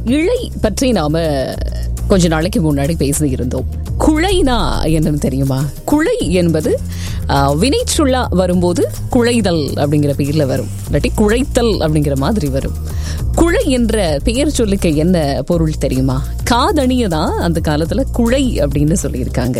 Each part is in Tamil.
இழை பற்றி நாம கொஞ்ச நாளைக்கு முன்னாடி பேசி இருந்தோம் குழைனா என்னன்னு தெரியுமா குழை என்பது ஆஹ், வினைச்சொல்லா வரும்போது குழைதல் அப்படிங்கிற பெயர்ல வரும் இல்லாட்டி குழைத்தல் அப்படிங்கிற மாதிரி வரும் குழை என்ற பெயர் சொல்லுக்கு என்ன பொருள் தெரியுமா காதணியை தான் அந்த காலத்துல குழை அப்படின்னு சொல்லியிருக்காங்க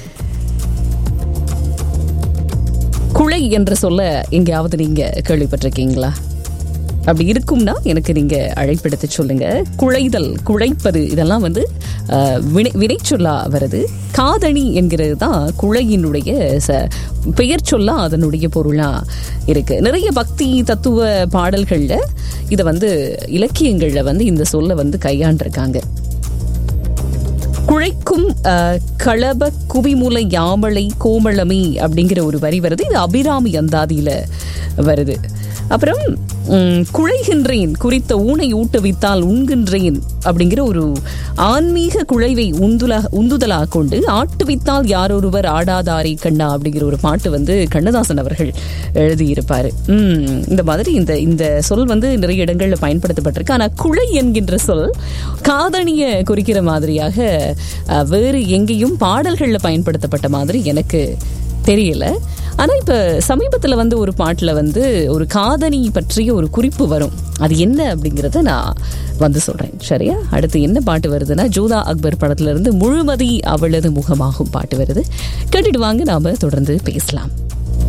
குழை என்ற சொல்ல எங்கேயாவது நீங்க கேள்விப்பட்டிருக்கீங்களா அப்படி இருக்கும்னா எனக்கு நீங்க அழைப்பெடுத்து சொல்லுங்க குழைதல் குழைப்பது இதெல்லாம் வந்து அஹ், வினை வினைச்சொல்லா வருது காதணி என்கிறது தான் குழையினுடைய ச பெயர் சொல்லா அதனுடைய பொருளா இருக்கு நிறைய பக்தி தத்துவ பாடல்கள்ல இதை வந்து இலக்கியங்கள்ல வந்து இந்த சொல்ல வந்து கையாண்டிருக்காங்க குழைக்கும் அஹ், களப குவிமுலை யாமலை கோமளமே அப்படிங்கிற ஒரு வரி வருது இது அபிராமி அந்தாதியில வருது அப்புறம் உம், குழைகின்றேன் குறித்த ஊனை ஊட்டுவித்தால் உண்கின்றேன் அப்படிங்கிற ஒரு ஆன்மீக குழைவை உந்துலா உந்துதலா கொண்டு ஆட்டுவித்தால் யாரொருவர் ஆடாதாரி கண்ணா அப்படிங்கிற ஒரு பாட்டு வந்து கண்ணதாசன் அவர்கள் எழுதியிருப்பாரு உம், இந்த மாதிரி இந்த இந்த சொல் வந்து நிறைய இடங்கள்ல பயன்படுத்தப்பட்டிருக்கு ஆனா குழை என்கின்ற சொல் காதணிய குறிக்கிற மாதிரியாக அஹ், வேறு எங்கேயும் பாடல்கள்ல பயன்படுத்தப்பட்ட மாதிரி எனக்கு தெரியல ஆனா இப்ப சமீபத்துல வந்து ஒரு பாட்டுல வந்து ஒரு காதணி பற்றிய ஒரு குறிப்பு வரும் அது என்ன அப்படிங்கறத நான் வந்து சொல்றேன் சரியா அடுத்து என்ன பாட்டு வருதுன்னா ஜோதா அக்பர் படத்துல இருந்து முழுமதி அவளது முகமாகும் பாட்டு வருது கேட்டுட்டு வாங்க நாம தொடர்ந்து பேசலாம்